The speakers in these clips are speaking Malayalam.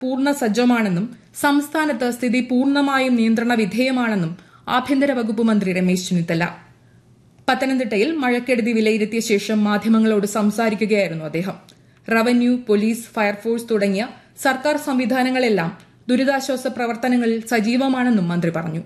പൂർണ്ണ സജ്ജമാണെന്നും സംസ്ഥാനത്ത് സ്ഥിതി പൂർണ്ണമായും നിയന്ത്രണ വിധേയമാണെന്നും ആഭ്യന്തര വകുപ്പ് മന്ത്രി രമേശ് ചെന്നിത്തല പത്തനംതിട്ടയിൽ മഴക്കെടുതി വിലയിരുത്തിയ ശേഷം മാധ്യമങ്ങളോട് സംസാരിക്കുകയായിരുന്നു അദ്ദേഹം റവന്യൂ പോലീസ് ഫയർഫോഴ്സ് തുടങ്ങിയ സർക്കാർ സംവിധാനങ്ങളെല്ലാം ദുരിതാശ്വാസ പ്രവർത്തനങ്ങളിൽ സജീവമാണെന്നും മന്ത്രി പറഞ്ഞു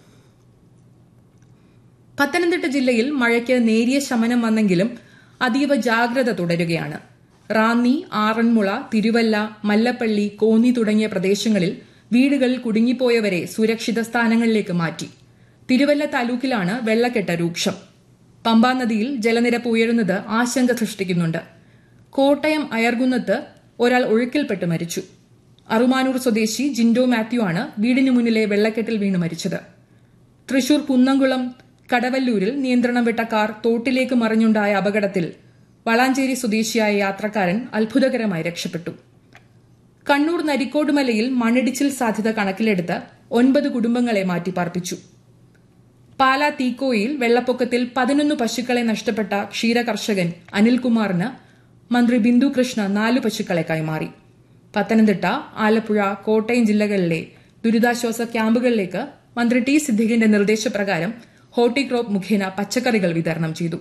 പത്തനംതിട്ട ജില്ലയിൽ മഴയ്ക്ക് നേരിയ ശമനം വന്നെങ്കിലും അതീവ ജാഗ്രത തുടരുകയാണ് റാന്നി ആറന്മുള തിരുവല്ല മല്ലപ്പള്ളി കോന്നി തുടങ്ങിയ പ്രദേശങ്ങളിൽ വീടുകളിൽ കുടുങ്ങിപ്പോയവരെ സുരക്ഷിത സ്ഥാനങ്ങളിലേക്ക് മാറ്റി തിരുവല്ല താലൂക്കിലാണ് വെള്ളക്കെട്ട് രൂക്ഷം പമ്പാ നദിയിൽ ജലനിരപ്പ് ഉയരുന്നത് ആശങ്ക സൃഷ്ടിക്കുന്നുണ്ട് കോട്ടയം അയർകുന്നത്ത് ഒരാൾ ഒഴുക്കിൽപ്പെട്ട് മരിച്ചു അറുമാനൂർ സ്വദേശി ജിൻഡോ മാത്യു ആണ് വീടിന് മുന്നിലെ വെള്ളക്കെട്ടിൽ വീണ് മരിച്ചത് തൃശൂർ കുന്നംകുളം കടവല്ലൂരിൽ നിയന്ത്രണം വിട്ട കാർ തോട്ടിലേക്ക് മറിഞ്ഞുണ്ടായ അപകടത്തിൽ വളാഞ്ചേരി സ്വദേശിയായ യാത്രക്കാരൻ അത്ഭുതകരമായി രക്ഷപ്പെട്ടു കണ്ണൂർ നരിക്കോട് മലയിൽ മണ്ണിടിച്ചിൽ സാധ്യത കണക്കിലെടുത്ത് ഒൻപത് കുടുംബങ്ങളെ മാറ്റിപ്പാർപ്പിച്ചു പാലാ തീക്കോയിൽ വെള്ളപ്പൊക്കത്തിൽ പതിനൊന്ന് പശുക്കളെ നഷ്ടപ്പെട്ട ക്ഷീരകർഷകൻ അനിൽകുമാറിന് മന്ത്രി ബിന്ദു കൃഷ്ണ നാല് പശുക്കളെ കൈമാറി പത്തനംതിട്ട ആലപ്പുഴ കോട്ടയം ജില്ലകളിലെ ദുരിതാശ്വാസ ക്യാമ്പുകളിലേക്ക് മന്ത്രി ടി സിദ്ദിഖിന്റെ നിർദ്ദേശപ്രകാരം ഹോർട്ടിക്രോപ്പ് മുഖേന പച്ചക്കറികൾ വിതരണം ചെയ്തു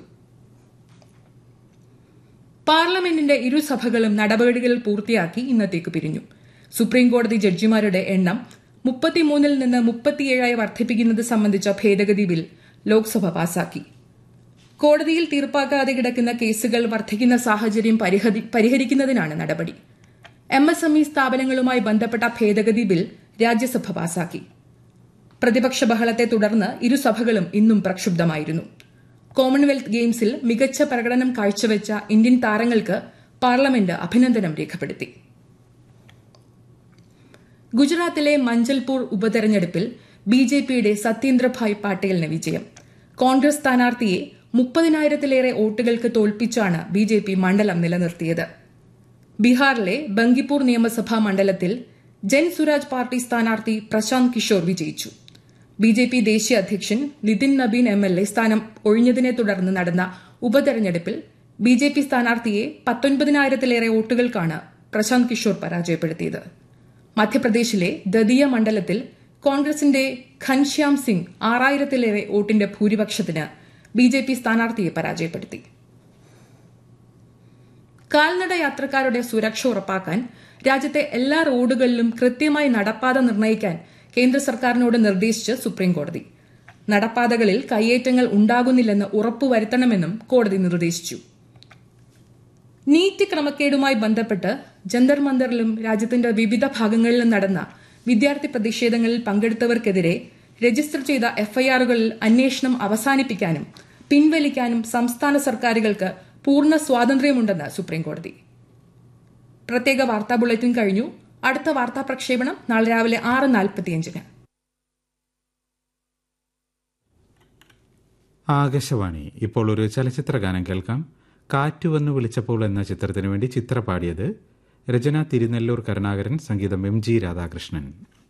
പാർലമെന്റിന്റെ ഇരുസഭകളും നടപടികൾ പൂർത്തിയാക്കി ഇന്നത്തേക്ക് പിരിഞ്ഞു സുപ്രീംകോടതി ജഡ്ജിമാരുടെ എണ്ണം മുപ്പത്തിമൂന്നിൽ നിന്ന് മുപ്പത്തിയേഴായി വർദ്ധിപ്പിക്കുന്നത് സംബന്ധിച്ച ഭേദഗതി ബിൽ ലോക്സഭ പാസാക്കി കോടതിയിൽ തീർപ്പാക്കാതെ കിടക്കുന്ന കേസുകൾ വർദ്ധിക്കുന്ന സാഹചര്യം പരിഹരിക്കുന്നതിനാണ് നടപടി എം എസ് എം ഇ സ്ഥാപനങ്ങളുമായി ബന്ധപ്പെട്ട ഭേദഗതി ബിൽ രാജ്യസഭ പാസാക്കി പ്രതിപക്ഷ ബഹളത്തെ തുടർന്ന് ഇരുസഭകളും ഇന്നും പ്രക്ഷുബ്ധമായിരുന്നു കോമൺവെൽത്ത് ഗെയിംസിൽ മികച്ച പ്രകടനം കാഴ്ചവെച്ച ഇന്ത്യൻ താരങ്ങൾക്ക് പാർലമെന്റ് അഭിനന്ദനം രേഖപ്പെടുത്തി ഗുജറാത്തിലെ മഞ്ചൽപൂർ ഉപതെരഞ്ഞെടുപ്പിൽ ബി ജെ പിയുടെ സത്യേന്ദ്രഭായ് പാട്ടീലിന് വിജയം കോൺഗ്രസ് സ്ഥാനാർത്ഥിയെ മുപ്പതിനായിരത്തിലേറെ വോട്ടുകൾക്ക് തോൽപ്പിച്ചാണ് ബി ജെ പി മണ്ഡലം നിലനിർത്തിയത് ബീഹാറിലെ ബങ്കിപ്പൂർ നിയമസഭാ മണ്ഡലത്തിൽ ജൻ സുരാജ് പാർട്ടി സ്ഥാനാർത്ഥി പ്രശാന്ത് കിഷോർ വിജയിച്ചു ബി ജെ പി ദേശീയ അധ്യക്ഷൻ Nitin Nabin M L A സ്ഥാനം ഒഴിഞ്ഞതിനെ തുടർന്ന് നടന്ന ഉപതെരഞ്ഞെടുപ്പിൽ ബി ജെ പി സ്ഥാനാർത്ഥിയെ പത്തൊൻപതിനായിരത്തിലേറെ വോട്ടുകൾക്കാണ് പ്രശാന്ത് കിഷോർ പരാജയപ്പെടുത്തിയത് മധ്യപ്രദേശിലെ ദതിയ മണ്ഡലത്തിൽ കോൺഗ്രസിന്റെ ഘൻശ്യാം സിംഗ് ആറായിരത്തിലേറെ വോട്ടിന്റെ ഭൂരിപക്ഷത്തിന് ബി ജെ പി സ്ഥാനാർത്ഥിയെ പരാജയപ്പെടുത്തി കാൽനട യാത്രക്കാരുടെ സുരക്ഷ ഉറപ്പാക്കാൻ രാജ്യത്തെ എല്ലാ റോഡുകളിലും കൃത്യമായി നടപ്പാത നിർണ്ണയിക്കാൻ കേന്ദ്ര സർക്കാരിനോട് നിർദ്ദേശിച്ച് സുപ്രീംകോടതി നടപ്പാതകളിൽ കയ്യേറ്റങ്ങൾ ഉണ്ടാകുന്നില്ലെന്ന് ഉറപ്പുവരുത്തണമെന്നും കോടതി നിർദ്ദേശിച്ചു നീറ്റ് ക്രമക്കേടുമായി ബന്ധപ്പെട്ട് ജന്തർ മന്ദറിലും രാജ്യത്തിന്റെ വിവിധ ഭാഗങ്ങളിലും നടന്ന വിദ്യാർത്ഥി പ്രതിഷേധങ്ങളിൽ പങ്കെടുത്തവർക്കെതിരെ രജിസ്റ്റർ ചെയ്ത എഫ്ഐആറുകളിൽ അന്വേഷണം അവസാനിപ്പിക്കാനും പിൻവലിക്കാനും സംസ്ഥാന സർക്കാരുകൾക്ക് പൂർണ്ണ സ്വാതന്ത്ര്യമുണ്ടെന്ന് സുപ്രീംകോടതി പ്രത്യേക വാർത്താ ബുള്ളറ്റിൻ കഴിഞ്ഞു അടുത്ത വാർത്താ പ്രക്ഷേപണം നാളെ രാവിലെ ആറ് നാൽപ്പത്തിയഞ്ചിന് ആകാശവാണി ഇപ്പോൾ ഒരു ചലച്ചിത്ര ഗാനം കേൾക്കാം കാറ്റു വന്നു വിളിച്ചപ്പോൾ എന്ന ചിത്രത്തിനു വേണ്ടി ചിത്ര പാടിയത് രചന തിരുനെല്ലൂർ കരുണാകരൻ സംഗീതം എം ജി രാധാകൃഷ്ണൻ